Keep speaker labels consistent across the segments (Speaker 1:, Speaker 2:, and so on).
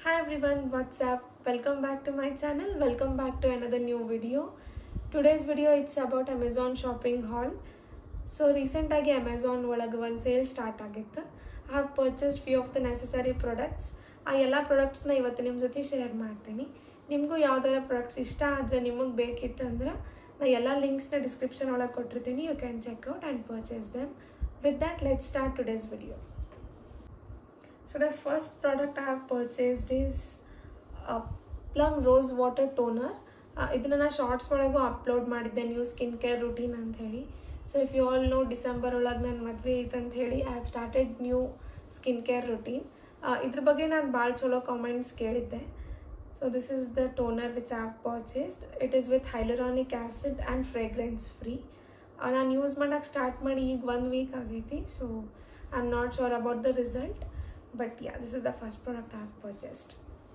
Speaker 1: Hi everyone, what's up? Welcome back to my channel. Welcome back to another new video. Today's video it's about Amazon shopping haul. So ರೀಸೆಂಟಾಗಿ Amazon ಒಳಗೆ ಒಂದು sale start ಆಗಿತ್ತು I have purchased few of the necessary products ಆ ಎಲ್ಲ ಪ್ರಾಡಕ್ಟ್ಸ್ನ ಇವತ್ತು ನಿಮ್ಮ ಜೊತೆ share ಮಾಡ್ತೀನಿ ನಿಮಗೂ ಯಾವ್ದಾರ ಪ್ರಾಡಕ್ಟ್ಸ್ ಇಷ್ಟ ಆದರೆ ನಿಮಗೆ ಬೇಕಿತ್ತಂದ್ರೆ ನಾ ಎಲ್ಲ ಲಿಂಕ್ಸ್ನ ಡಿಸ್ಕ್ರಿಪ್ಷನ್ ಒಳಗೆ ಕೊಟ್ಟಿರ್ತೀನಿ you can check out and purchase them with that let start today's video So the first product I have purchased is a Plum Rose Water Toner. Uh, ಇದನ್ನ ನಾ ಶಾರ್ಟ್ಸ್ ಒಳಗೂ ಅಪ್ಲೋಡ್ ಮಾಡಿದ್ದೆ ನ್ಯೂ ಸ್ಕಿನ್ ಕೇರ್ ರುಟೀನ್ ಅಂತ ಹೇಳಿ so if you all know December ಒಳಗೆ ನನ್ನ ಮದುವೆ ಐತೆ ಅಂತ ಹೇಳಿ I have started new skin care routine ಇದ್ರ ಬಗ್ಗೆ ನಾನು ಭಾಳ ಚಲೋ ಕಾಮೆಂಟ್ಸ್ ಕೇಳಿದ್ದೆ so this is the toner which I have purchased it is with hyaluronic acid and fragrance free ನಾನು ಯೂಸ್ ಮಾಡೋಕ್ಕೆ ಸ್ಟಾರ್ಟ್ ಮಾಡಿ ಈಗ ಒನ್ ವೀಕ್ ಆಗೈತಿ so I am not sure about the result but yeah this is the first product i have purchased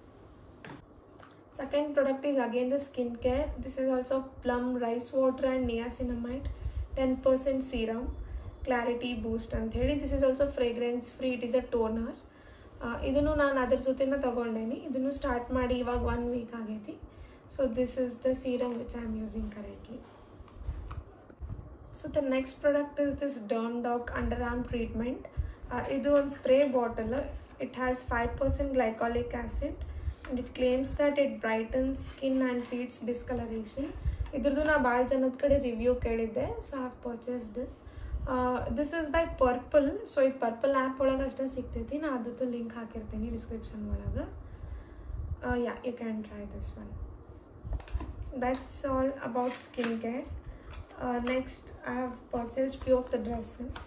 Speaker 1: second product is again the skincare this is also plum rice water and niacinamide 10% serum clarity boost ಅಂತ ಹೇಳಿ this is also fragrance free it is a toner ಇದನ್ನು ನಾನು ಅದ್ರ ಜೊತೆನ ತಗೊಂಡೇನಿ ಇದನ್ನು start ಮಾಡಿ ಇವಾಗ ಒನ್ ವೀಕ್ ಆಗೈತಿ so this is the serum which I am using currently so the next product is this Derm Doc under arm treatment ಇದು ಒಂದು spray bottle it has five percent glycolic acid and it claims that it brightens skin and treats discoloration ಇದ್ರದ್ದು ನಾ ಭಾಳ ಜನದ ಕಡೆ review ಕೇಳಿದ್ದೆ so I have purchase this this is by Purple so ಇದು Purple app ಒಳಗೆ ಅಷ್ಟೇ ಸಿಗ್ತೈತಿ ನಾ ಅದ್ರದ್ದು ಲಿಂಕ್ ಹಾಕಿರ್ತೀನಿ ಡಿಸ್ಕ್ರಿಪ್ಷನ್ ಒಳಗೆ yeah you can try this one that's all about skin care next I have purchased few of the dresses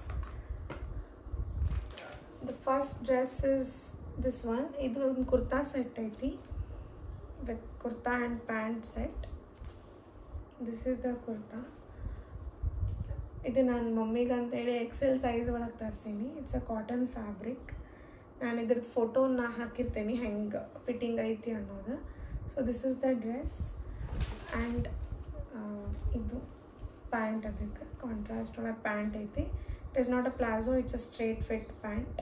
Speaker 1: the first dress is this one ಇದು ಒಂದು ಕುರ್ತಾ ಸೆಟ್ ಐತಿ with kurta and pant set this is the kurta ಇದು ನನ್ನ ಮಮ್ಮಿಗೆ ಅಂತೇಳಿ XL size ಒಳಗೆ ತರಿಸೀನಿ it's a cotton fabric ನಾನು ಇದ್ರದ್ದು ಫೋಟೋನ ಹಾಕಿರ್ತೇನೆ ಹೆಂಗೆ ಫಿಟ್ಟಿಂಗ್ ಐತಿ ಅನ್ನೋದು so this is the dress and ಇದು ಪ್ಯಾಂಟ್ ಅದಕ್ಕೆ ಕಾಂಟ್ರಾಸ್ಟ್ ಒಳಗೆ ಪ್ಯಾಂಟ್ ಐತಿ it is not a palazzo it's a straight fit pant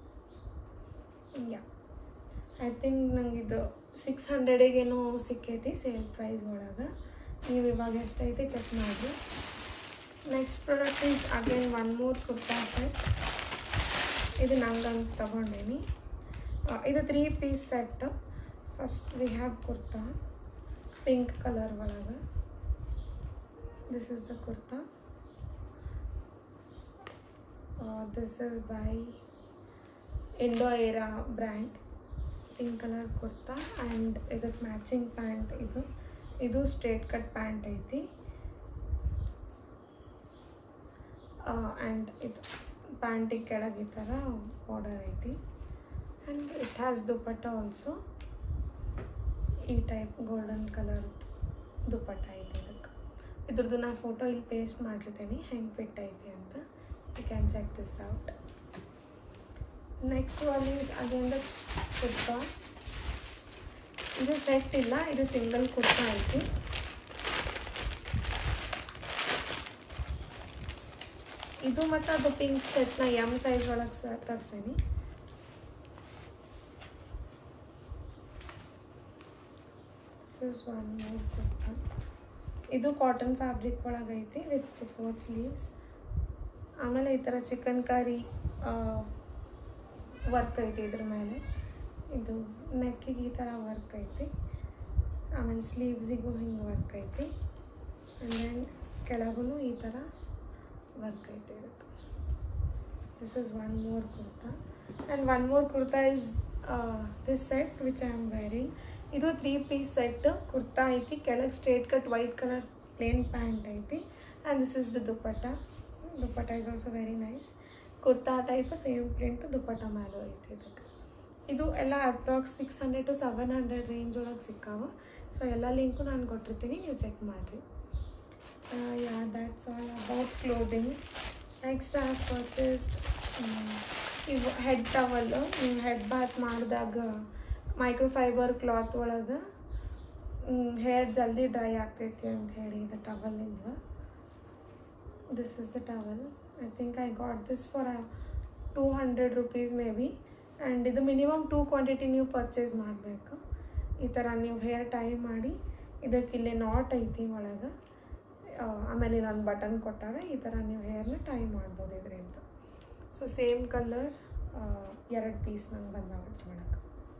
Speaker 1: yeah I think ನಂಗೆ ಇದು ಸಿಕ್ಸ್ ಹಂಡ್ರೆಡಿಗೇನೋ ಸಿಕ್ಕೈತಿ ಸೇಲ್ ಪ್ರೈಸ್ ಒಳಗೆ ನೀವು ಇವಾಗ ಎಷ್ಟೈತಿ ಚೆಕ್ ಮಾಡಿ next product is again one more kurta set ಇದು ನಂಗಂತ ತಗೊಂಡೇನಿ ಇದು three piece set first we have kurta pink colour ಒಳಗೆ this is the kurta this is by Indo Era brand pink colour kurta and ಇದಕ್ಕೆ ಮ್ಯಾಚಿಂಗ್ ಪ್ಯಾಂಟ್ ಇದು ಇದು ಸ್ಟ್ರೇಟ್ ಕಟ್ ಪ್ಯಾಂಟ್ ಐತಿ and ಇದು ಪ್ಯಾಂಟಿಗೆ ಕೆಳಗೆ ಈ ಥರ ಬಾರ್ಡರ್ ಐತಿ and it has dupatta also ಈ ಟೈಪ್ ಗೋಲ್ಡನ್ ಕಲರ್ ದುಪ್ಪಟ್ಟ ಐತಿ ಇದಕ್ಕೆ ಇದ್ರದ್ದು ನಾನು ಫೋಟೋ ಇಲ್ಲಿ ಪೇಸ್ಟ್ ಮಾಡಿರ್ತೀನಿ ಹೆಂಗೆ ಫಿಟ್ ಐತಿ ಅಂತ you can check this out next one is again the kurta ಇದು ಸೆಟ್ ಇಲ್ಲ ಇದು ಸಿಂಗಲ್ ಕುರ್ತಾ ಐತಿ ಇದು ಮತ್ತು ಅದು ಪಿಂಕ್ ಸೆಟ್ನ ಎಮ್ ಸೈಜ್ ಒಳಗೆ ಸ ತರ್ಸೀನಿ this is one more kurta ಇದು ಕಾಟನ್ ಫ್ಯಾಬ್ರಿಕ್ ಒಳಗೆ ಐತಿ ವಿತ್ ಫೋರ್ ಸ್ಲೀವ್ಸ್ ಆಮೇಲೆ ಈ ಥರ ಚಿಕನ್ ಕರಿ ವರ್ಕ್ ಐತಿ ಇದ್ರ ಮೇಲೆ ಇದು ನೆಕ್ಕಿಗೆ ಈ ಥರ ವರ್ಕ್ ಐತಿ ಆಮೇಲೆ ಸ್ಲೀವ್ಸಿಗೂ ಹಿಂಗೆ ವರ್ಕ್ ಐತಿ ಆ್ಯಂಡ್ ದೆನ್ ಕೆಳಗೂ ಈ ಥರ ವರ್ಕ್ ಐತಿ ಇದಕ್ಕೆ this is one more kurta and one more kurta is this set which I am wearing ಇದು ತ್ರೀ ಪೀಸ್ ಸೆಟ್ ಕುರ್ತಾ ಐತಿ ಕೆಳಗೆ straight cut white colour plain pant ಐತಿ and this is the dupatta dupatta is also very nice kurta type same print dupatta ಮ್ಯಾಲೂ ಐತಿ ಇದಕ್ಕೆ ಇದು ಎಲ್ಲ approx six hundred to seven hundred range ಒಳಗೆ ಸಿಕ್ಕಾವ ಸೊ ಎಲ್ಲ ಲಿಂಕು ನಾನು ಕೊಟ್ಟಿರ್ತೀನಿ ನೀವು ಚೆಕ್ ಮಾಡಿರಿ yeah that's all about clothing next I have purchased ಇವು ಹೆಡ್ ಟವಲ್ಲು ನೀವು ಹೆಡ್ ಬಾತ್ ಮಾಡಿದಾಗ ಮೈಕ್ರೋಫೈಬರ್ ಕ್ಲಾತ್ ಒಳಗೆ ಹೇರ್ ಜಲ್ದಿ ಡ್ರೈ ಆಗ್ತೈತಿ ಅಂತ ಹೇಳಿ ಇದು ಟವಲಿಂದ this is the towel I think I got this for two hundred rupees maybe and ಇದು ಮಿನಿಮಮ್ ಟೂ ಕ್ವಾಂಟಿಟಿ ನೀವು ಪರ್ಚೇಸ್ ಮಾಡಬೇಕು ಈ ಥರ ನೀವು ಹೇರ್ ಟೈ ಮಾಡಿ ಇದಕ್ಕೆ ಇಲ್ಲಿ ನಾಟ್ ಐತಿ ಒಳಗೆ ಆಮೇಲೆ ಇಲ್ಲೊಂದು ಬಟನ್ ಕೊಟ್ಟಾರೆ ಈ ಥರ ನೀವು ಹೇರ್ನ ಟೈ ಮಾಡ್ಬೋದು ಇದರಿಂದ ಸೊ ಸೇಮ್ ಕಲರ್ ಎರಡು ಪೀಸ್ ನಂಗೆ ಬಂದಾವ ಇದ್ರ ಒಳಗೆ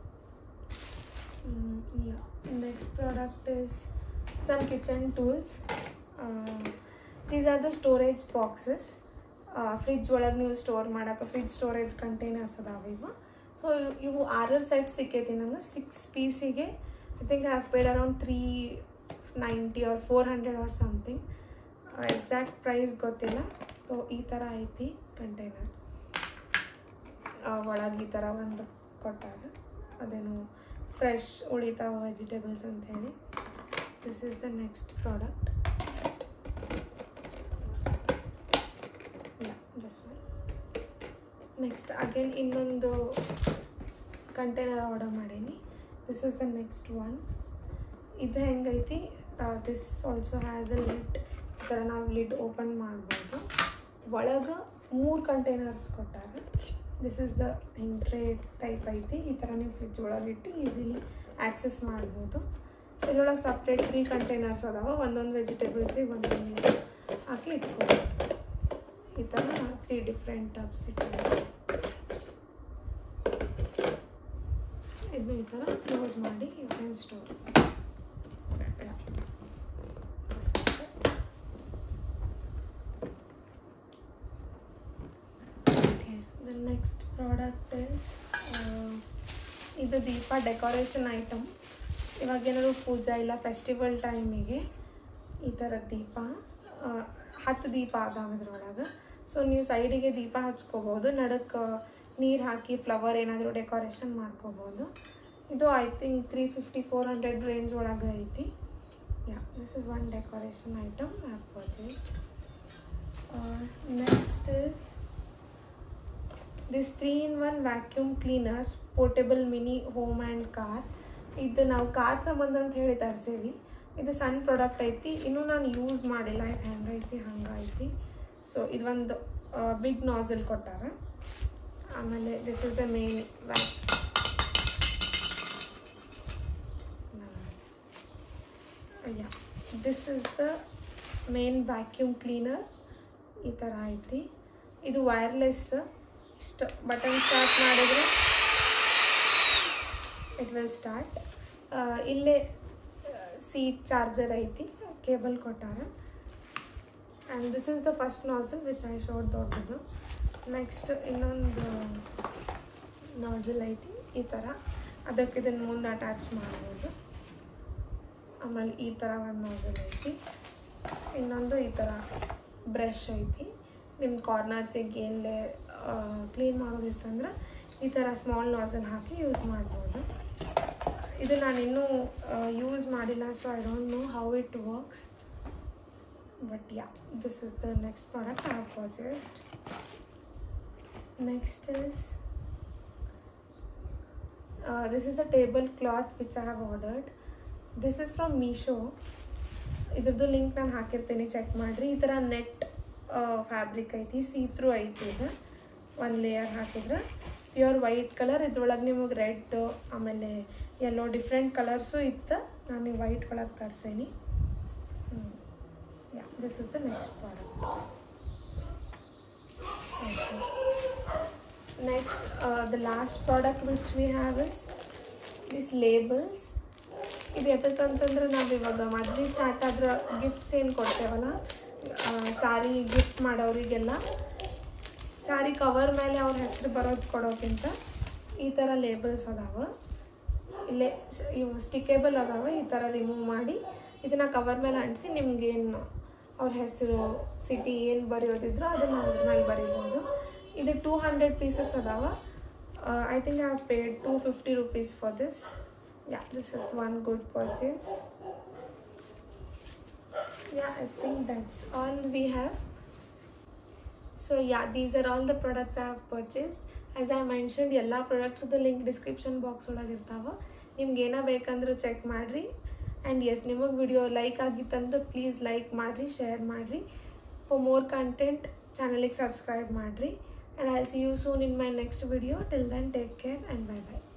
Speaker 1: next product is some kitchen tools these are the storage boxes fridge ಒಳಗೆ ನೀವು ಸ್ಟೋರ್ ಮಾಡೋಕೆ ಫ್ರಿಜ್ ಸ್ಟೋರೇಜ್ ಕಂಟೈನರ್ಸ್ ಅದಾವೆ ಇವು ಸೊ ಇವು ಆರರ್ ಸೆಟ್ ಸಿಕ್ಕೈತಿ ನಂಗೆ ಸಿಕ್ಸ್ ಪೀಸಿಗೆ I think I have paid around three ninety or four hundred or something exact price ಗೊತ್ತಿಲ್ಲ ಸೊ ಈ ಥರ ಐತಿ ಕಂಟೈನರ್ ಒಳಗೆ ಈ ಥರ ಒಂದು ಕೊಟ್ಟಾರೆ ಅದೇನು ಫ್ರೆಶ್ ಉಳಿತಾವ ವೆಜಿಟೇಬಲ್ಸ್ ಅಂತ ಹೇಳಿ this is the next product this one next again ಇನ್ನೊಂದು ಕಂಟೈನರ್ ಆರ್ಡರ್ ಮಾಡೀನಿ this is the next one ಇದು ಹೆಂಗೈತಿ this also has a lid ಈ ಥರ ನಾವು ಲಿಡ್ ಓಪನ್ ಮಾಡ್ಬೋದು ಒಳಗೆ ಮೂರು ಕಂಟೈನರ್ಸ್ ಕೊಟ್ಟಾರೆ ದಿಸ್ ಇಸ್ ದ ಹಿಂಗೆ ಟ್ರೇ ಟೈಪ್ ಐತಿ ಈ ಥರ ನೀವು ಫ್ರಿಜ್ ಒಳಗೆ ಇಟ್ಟು ಈಸಿಲಿ ಆ್ಯಕ್ಸೆಸ್ ಮಾಡ್ಬೋದು ಇದ್ರೊಳಗೆ ಸಪ್ರೇಟ್ ತ್ರೀ ಕಂಟೈನರ್ಸ್ ಅದಾವೆ ಒಂದೊಂದು ವೆಜಿಟೇಬಲ್ಸಿಗೆ ಒಂದೊಂದು ಹಾಕಿ ಇಟ್ಕೊಬೋದು ಈ ಥರ ತ್ರೀ ಡಿಫ್ರೆಂಟ್ ಟಬ್ಸ್ ಇಟ್ಟಿಸ್ ಇದನ್ನ ಈ ಥರ ಕ್ಲೋಸ್ ಮಾಡಿ you can store okay the next product is ಇದು ದೀಪ ಡೆಕೋರೇಷನ್ ಐಟಮ್ ಇವಾಗ ಏನಾದ್ರು ಪೂಜಾ ಇಲ್ಲ ಫೆಸ್ಟಿವಲ್ ಟೈಮಿಗೆ ಈ ಥರ ದೀಪ ಆ, ಹತ್ತು ದೀಪ ಅದಾವ ಇದ್ರೊಳಗೆ ಸೊ ನೀವು ಸೈಡಿಗೆ ದೀಪ ಹಚ್ಕೋಬೋದು ನಡಕ್ಕೆ ನೀರು ಹಾಕಿ ಫ್ಲವರ್ ಏನಾದರೂ ಡೆಕೋರೇಷನ್ ಮಾಡ್ಕೋಬೋದು ಇದು I think three fifty four hundred range ಒಳಗೆ ಐತಿ yeah this is one decoration item I have purchased next is this three in one vacuum cleaner portable mini home and car ಇದು ನಾವು car ಸಂಬಂಧ ಅಂತ ಹೇಳಿ ತರಿಸೇವಿ ಇದು ಸಣ್ಣ ಪ್ರಾಡಕ್ಟ್ ಐತಿ ಇನ್ನೂ ನಾನು ಯೂಸ್ ಮಾಡಿಲ್ಲ ಇದು ಹೆಂಗೈತಿ ಹಂಗೈತಿ ಸೊ ಇದೊಂದು ಬಿಗ್ ನಾಸಲ್ ಕೊಟ್ಟಾರ ಆಮೇಲೆ this is the main vac yeah this is the main vacuum cleaner ಈ ಥರ ಐತಿ ಇದು ವೈರ್ಲೆಸ್ ಇಷ್ಟು ಬಟನ್ ಸ್ಟಾರ್ಟ್ ಮಾಡಿದರೆ ಇಟ್ ವಿಲ್ ಸ್ಟಾರ್ಟ್ ಇಲ್ಲೇ ಸೀಟ್ ಚಾರ್ಜರ್ ಐತಿ ಕೇಬಲ್ ಕೊಟ್ಟಾರ and this is the first nozzle which I showed ದೊಡ್ಡದು ನೆಕ್ಸ್ಟ್ ಇನ್ನೊಂದು ನಾಸಲ್ ಐತಿ ಈ ಥರ ಅದಕ್ಕೆ ಇದನ್ನು ಮುಂದೆ ಅಟ್ಯಾಚ್ ಮಾಡ್ಬೋದು ಆಮೇಲೆ ಈ ಥರ ಒಂದು ನಾಸಲ್ ಐತಿ ಇನ್ನೊಂದು ಈ ಥರ ಬ್ರಷ್ ಐತಿ ನಿಮ್ಮ ಕಾರ್ನರ್ಸಿಗೆ ಏನೇ ಕ್ಲೀನ್ ಮಾಡೋದಿತ್ತಂದ್ರೆ ಈ ಥರ ಸ್ಮಾಲ್ ನಾಸಲ್ ಹಾಕಿ ಯೂಸ್ ಮಾಡ್ಬೋದು ಇದು ನಾನು ಇನ್ನೂ ಯೂಸ್ ಮಾಡಿಲ್ಲ so I don't know how it works but yeah this is the next product I have purchased next is this is the table cloth which I have ordered this is from Meesho ಇದ್ರದ್ದು link ನಾನು ಹಾಕಿರ್ತೀನಿ check ಮಾಡಿರಿ ಈ ಥರ net fabric ಐತಿ ಸೀತ್ರೂ ಐತಿ ಇದು ಒಂದು ಲೇಯರ್ ಹಾಕಿದ್ರೆ ಪ್ಯೂರ್ ವೈಟ್ ಕಲರ್ ಇದ್ರೊಳಗೆ ನಿಮಗೆ ರೆಡ್ ಆಮೇಲೆ ಎಲ್ಲೋ ಡಿಫ್ರೆಂಟ್ ಕಲರ್ಸು ಇತ್ತು ನಾನು ವೈಟ್ ಒಳಗೆ ತರ್ಸೇನಿ yeah this is the next product next the last product which we have is this labels ಇದು ಎತ್ತಂತಂದ್ರೆ ನಾವು ಇವಾಗ ಮದ್ವೆ ಸ್ಟಾರ್ಟ್ ಆದ್ರೆ ಗಿಫ್ಟ್ಸ್ ಏನು ಕೊಡ್ತೇವಲ್ಲ ಸಾರಿ ಗಿಫ್ಟ್ ಮಾಡೋರಿಗೆಲ್ಲ ಸಾರಿ ಕವರ್ ಮೇಲೆ ಅವ್ರ ಹೆಸರು ಬರೋದು ಕೊಡೋಕ್ಕಿಂತ ಈ ಥರ ಲೇಬಲ್ಸ್ ಅದಾವೆ ಇಲ್ಲೇ ಸ್- ಇವು ಸ್ಟಿಕೇಬಲ್ ಅದಾವೆ ಈ ಥರ ರಿಮೂವ್ ಮಾಡಿ ಇದನ್ನು ಕವರ್ ಮೇಲೆ ಅಂಟಿಸಿ ನಿಮ್ಗೇನು ಅವ್ರ ಹೆಸರು ಸಿಟಿ ಏನು ಬರೆಯೋದಿದ್ರು ಅದನ್ನು ಅದ್ರ ಮೇಲೆ ಬರೀಬೋದು ಇದು ಟೂ ಹಂಡ್ರೆಡ್ ಪೀಸಸ್ ಅದಾವೆ I think I have paid two fifty rupees for this yeah this is one good purchase yeah I think that's all we have so yeah these are all the products I have purchased as I mentioned ಎಲ್ಲ ಪ್ರಾಡಕ್ಟ್ಸ್ದು link description box ಒಳಗೆ ಇರ್ತಾವೆ ನಿಮ್ಗೆ ಏನೋ ಬೇಕಂದ್ರೆ check ಮಾಡಿರಿ and yes ನಿಮಗೆ video like ಆಗಿತ್ತಂದ್ರೆ ಪ್ಲೀಸ್ ಲೈಕ್ ಮಾಡಿರಿ ಶೇರ್ ಮಾಡಿರಿ ಫಾರ್ ಮೋರ್ ಕಂಟೆಂಟ್ ಚಾನಲಿಗೆ ಸಬ್ಸ್ಕ್ರೈಬ್ ಮಾಡಿರಿ and I'll see you soon in my next video. Till then, take care and bye bye.